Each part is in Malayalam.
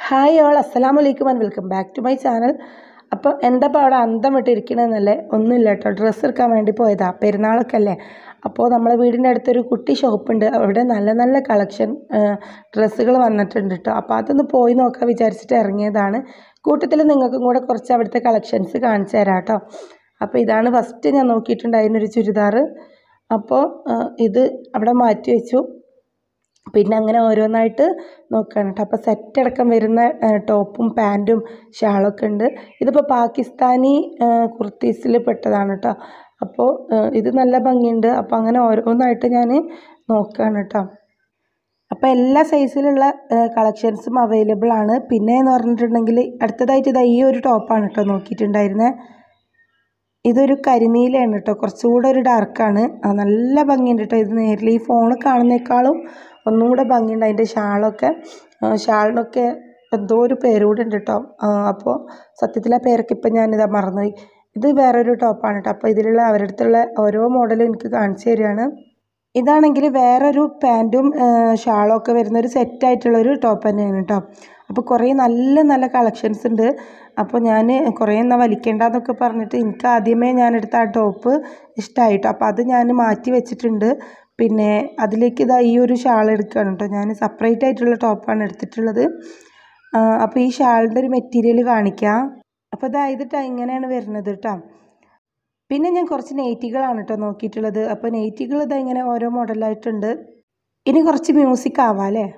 ഹായ് ഓൾ അസ്സലാമു അലൈക്കും and welcome back to my channel അപ്പോൾ എന്താ ഇപ്പോൾ അവിടെ അന്തം വിട്ടിരിക്കണമെന്നല്ലേ ഒന്നുമില്ല കേട്ടോ ഡ്രസ്സ് എടുക്കാൻ വേണ്ടി പോയതാ പെരുന്നാളൊക്കെ അല്ലേ അപ്പോൾ നമ്മളെ വീടിൻ്റെ അടുത്തൊരു കുട്ടി ഷോപ്പുണ്ട് അവിടെ നല്ല നല്ല കളക്ഷൻ ഡ്രസ്സുകൾ വന്നിട്ടുണ്ട് കേട്ടോ അപ്പോൾ അതൊന്ന് പോയി നോക്കാൻ വിചാരിച്ചിട്ട് ഇറങ്ങിയതാണ് കൂട്ടത്തിൽ നിങ്ങൾക്കും കൂടെ കുറച്ച് അവിടുത്തെ കളക്ഷൻസ് കാണിച്ചു തരാം കേട്ടോ അപ്പോൾ ഇതാണ് ഫസ്റ്റ് ഞാൻ നോക്കിയിട്ടുണ്ടായിരുന്നൊരു ചുരിദാർ അപ്പോൾ ഇത് അവിടെ മാറ്റി വെച്ചു പിന്നെ അങ്ങനെ ഓരോന്നായിട്ട് നോക്കുകയാണ് കേട്ടോ അപ്പോൾ സെറ്റ് അടക്കം വരുന്ന ടോപ്പും പാൻറ്റും ഷാളൊക്കെ ഉണ്ട് ഇതിപ്പോൾ പാകിസ്ഥാനി കുർത്തീസിൽ പെട്ടതാണ് കേട്ടോ അപ്പോൾ ഇത് നല്ല ഭംഗിയുണ്ട് അപ്പോൾ അങ്ങനെ ഓരോന്നായിട്ട് ഞാൻ നോക്കുകയാണ് കേട്ടോ അപ്പോൾ എല്ലാ സൈസിലുള്ള കളക്ഷൻസും അവൈലബിൾ ആണ് പിന്നെ എന്ന് പറഞ്ഞിട്ടുണ്ടെങ്കിൽ അടുത്തതായിട്ട് ഇതാ ഈ ഒരു ടോപ്പാണ് കേട്ടോ നോക്കിയിട്ടുണ്ടായിരുന്നത് ഇതൊരു കരിനീലയാണ് കേട്ടോ കുറച്ചുകൂടെ ഒരു ഡാർക്കാണ് നല്ല ഭംഗിയുണ്ട് കേട്ടോ ഇത് നേരിൽ ഈ ഫോൺ കാണുന്നേക്കാളും ഒന്നും കൂടെ ഭംഗിയുണ്ട് അതിൻ്റെ ഷാളൊക്കെ ഷാളിനൊക്കെ എന്തോ ഒരു പേര് കൂടെ ഉണ്ട് കേട്ടോ അപ്പോൾ സത്യത്തിൽ ആ പേരൊക്കെ ഇപ്പം ഞാനിതാ മറന്നുപോയി ഇത് വേറൊരു ടോപ്പാണ് കേട്ടോ അപ്പോൾ ഇതിലുള്ള അവരുടെ അടുത്തുള്ള ഓരോ മോഡലും എനിക്ക് കാണിച്ചു തരികയാണ് ഇതാണെങ്കിൽ വേറൊരു പാൻറ്റും ഷാളും ഒക്കെ വരുന്ന ഒരു സെറ്റായിട്ടുള്ളൊരു ടോപ്പ് തന്നെയാണ് കേട്ടോ അപ്പോൾ കുറേ നല്ല നല്ല കളക്ഷൻസ് ഉണ്ട് അപ്പോൾ ഞാൻ കുറേ എന്നാൽ വലിക്കേണ്ടെന്നൊക്കെ പറഞ്ഞിട്ട് എനിക്ക് ആദ്യമേ ഞാൻ എടുത്ത ആ ടോപ്പ് ഇഷ്ടമായിട്ടോ അപ്പോൾ അത് ഞാൻ മാറ്റി വെച്ചിട്ടുണ്ട് പിന്നെ അതിലേക്ക് ഇതാ ഈ ഒരു ഷാൾ എടുക്കുകയാണ് കേട്ടോ ഞാൻ സെപ്പറേറ്റ് ആയിട്ടുള്ള ടോപ്പാണ് എടുത്തിട്ടുള്ളത് അപ്പോൾ ഈ ഷാളിൻ്റെ ഒരു മെറ്റീരിയൽ കാണിക്കാം അപ്പോൾ ഇതാ ഇതിട്ട് ഇങ്ങനെയാണ് വരുന്നത് കേട്ടോ പിന്നെ ഞാൻ കുറച്ച് നെയ്റ്റികളാണ് കേട്ടോ നോക്കിയിട്ടുള്ളത് അപ്പോൾ നെയ്റ്റികൾ ഇതാ ഇങ്ങനെ ഓരോ മോഡലായിട്ടുണ്ട് ഇനി കുറച്ച് മ്യൂസിക് ആവാം അല്ലേ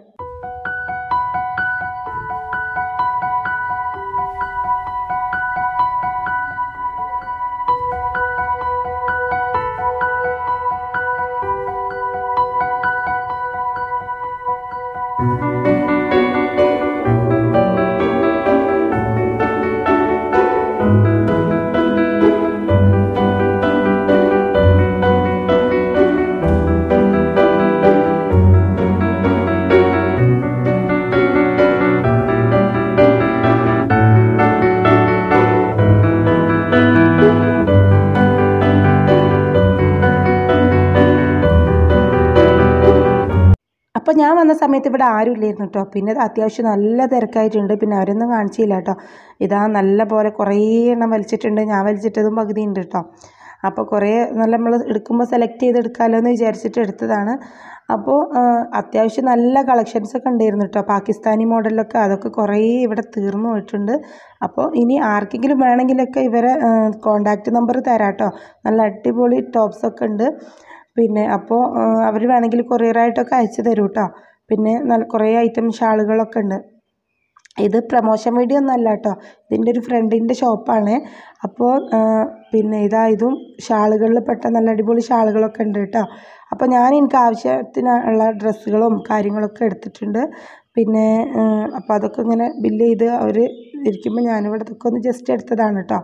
അപ്പോൾ ഞാൻ വന്ന സമയത്ത് ഇവിടെ ആരും ഇല്ലായിരുന്നു കേട്ടോ പിന്നെ അത്യാവശ്യം നല്ല തിരക്കായിട്ടുണ്ട് പിന്നെ അവരൊന്നും കാണിച്ചില്ല കേട്ടോ ഇതാ നല്ല പോലെ കുറേ എണ്ണം വലിച്ചിട്ടുണ്ട് ഞാൻ വലിച്ചിട്ടതും പകുതി ഉണ്ട് കേട്ടോ അപ്പോൾ കുറേ നല്ല നമ്മൾ എടുക്കുമ്പോൾ സെലക്ട് ചെയ്ത് എടുക്കാമല്ലോ എന്ന് വിചാരിച്ചിട്ട് എടുത്തതാണ് അപ്പോൾ അത്യാവശ്യം നല്ല കളക്ഷൻസ് ഒക്കെ ഉണ്ടായിരുന്നു കേട്ടോ പാകിസ്ഥാനി മോഡലിലൊക്കെ അതൊക്കെ കുറേ ഇവിടെ തീർന്നു പോയിട്ടുണ്ട് അപ്പോൾ ഇനി ആർക്കെങ്കിലും വേണമെങ്കിലൊക്കെ ഇവരെ കോണ്ടാക്റ്റ് നമ്പർ തരാം കേട്ടോ നല്ല അടിപൊളി ടോപ്സൊക്കെ ഉണ്ട് പിന്നെ അപ്പോൾ അവർ വേണമെങ്കിൽ കൊറിയറായിട്ടൊക്കെ അയച്ചു തരും കേട്ടോ പിന്നെ നല്ല കുറേ ഐറ്റം ഷാളുകളൊക്കെ ഉണ്ട് ഇത് പ്രമോഷൻ വീഡിയോ ഒന്നും അല്ല കേട്ടോ ഇതിൻ്റെ ഒരു ഫ്രണ്ടിൻ്റെ ഷോപ്പാണ് അപ്പോൾ പിന്നെ ഇതാ ഇതും ഷാളുകളിൽ പെട്ട നല്ല അടിപൊളി ഷാളുകളൊക്കെ ഉണ്ട് കേട്ടോ അപ്പോൾ ഞാൻ എനിക്ക് ആവശ്യത്തിനുള്ള ഡ്രസ്സുകളും കാര്യങ്ങളൊക്കെ എടുത്തിട്ടുണ്ട് പിന്നെ അപ്പോൾ അതൊക്കെ ഇങ്ങനെ ബില്ല് ചെയ്ത് അവർ ഇരിക്കുമ്പോൾ ഞാനിവിടെ ഇതൊക്കെ ഒന്ന് ജസ്റ്റ് എടുത്തതാണ് കേട്ടോ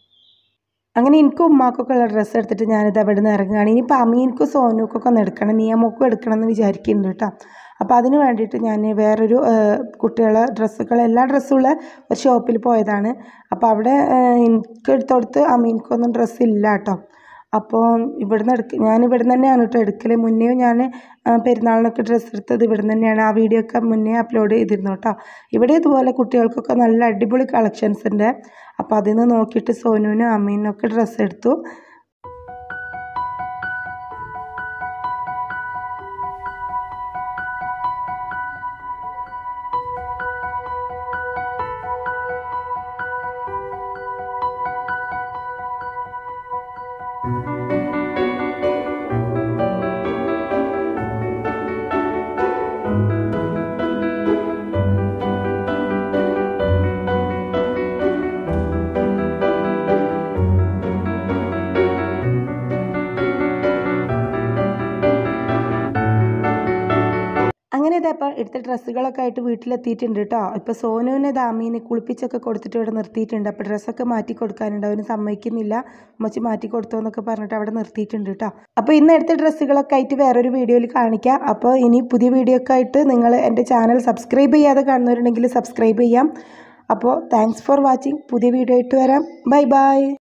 അങ്ങനെ എനിക്കും ഉമ്മാക്കൊക്കെ ഉള്ള ഡ്രസ്സ് എടുത്തിട്ട് ഞാനിത് അവിടെ നിന്ന് ഇറങ്ങുകയാണ് ഇനിയിപ്പോൾ അമീനിക്കും സോനുക്കൊക്കെ ഒന്ന് എടുക്കണം നിയമക്കും എടുക്കണം എന്ന് വിചാരിക്കുന്നുണ്ട് കേട്ടോ അപ്പോൾ അതിന് വേണ്ടിയിട്ട് ഞാൻ വേറൊരു കുട്ടികളെ ഡ്രസ്സുകൾ എല്ലാ ഡ്രസ്സുള്ള ഒരു ഷോപ്പിൽ പോയതാണ് അപ്പോൾ അവിടെ എനിക്ക് എടുത്തോടുത്ത് അമീനിക്കൊന്നും ഡ്രസ്സ് ഇല്ല കേട്ടോ അപ്പോൾ ഇവിടുന്ന് എടുക്ക ഞാൻ ഇവിടുന്ന് തന്നെയാണ് കേട്ടോ എടുക്കൽ മുന്നേ ഞാൻ പെരുന്നാളിനൊക്കെ ഡ്രസ്സ് എടുത്തത് ഇവിടുന്ന് തന്നെയാണ് ആ വീഡിയോ ഒക്കെ മുന്നേ അപ്ലോഡ് ചെയ്തിരുന്നു കേട്ടോ ഇവിടെ ഇതുപോലെ കുട്ടികൾക്കൊക്കെ നല്ല അടിപൊളി കളക്ഷൻസ് ഉണ്ട് അപ്പോൾ അതിൽ നിന്ന് നോക്കിയിട്ട് സോനുവിനും അമ്മീനും ഒക്കെ ഡ്രസ്സ് എടുത്തു അങ്ങനെ ഇതപ്പോൾ എടുത്ത ഡ്രസ്സുകളൊക്കെ ആയിട്ട് വീട്ടിലെത്തിയിട്ടുണ്ട് കേട്ടോ ഇപ്പോൾ സോനുവിനെ ദാമീനെ കുളിപ്പിച്ചൊക്കെ കൊടുത്തിട്ട് ഇവിടെ നിർത്തിയിട്ടുണ്ട് അപ്പോൾ ഡ്രസ്സൊക്കെ മാറ്റി കൊടുക്കാനുണ്ട് അവന് സമ്മതിക്കുന്നില്ല ഉമ്മച്ചി മാറ്റി കൊടുത്തോ എന്നൊക്കെ പറഞ്ഞിട്ട് അവിടെ നിർത്തിയിട്ടുണ്ട് കേട്ടോ അപ്പോൾ ഇന്ന് എടുത്ത ഡ്രസ്സുകളൊക്കെ ആയിട്ട് വേറൊരു വീഡിയോയിൽ കാണിക്കാം അപ്പോൾ ഇനി പുതിയ വീഡിയോ ഒക്കെ ആയിട്ട് നിങ്ങൾ എൻ്റെ ചാനൽ സബ്സ്ക്രൈബ് ചെയ്യാതെ കാണുന്നവരുണ്ടെങ്കിൽ സബ്സ്ക്രൈബ് ചെയ്യാം അപ്പോൾ താങ്ക്സ് ഫോർ വാച്ചിങ് പുതിയ വീഡിയോ ആയിട്ട് വരാം ബൈ ബൈ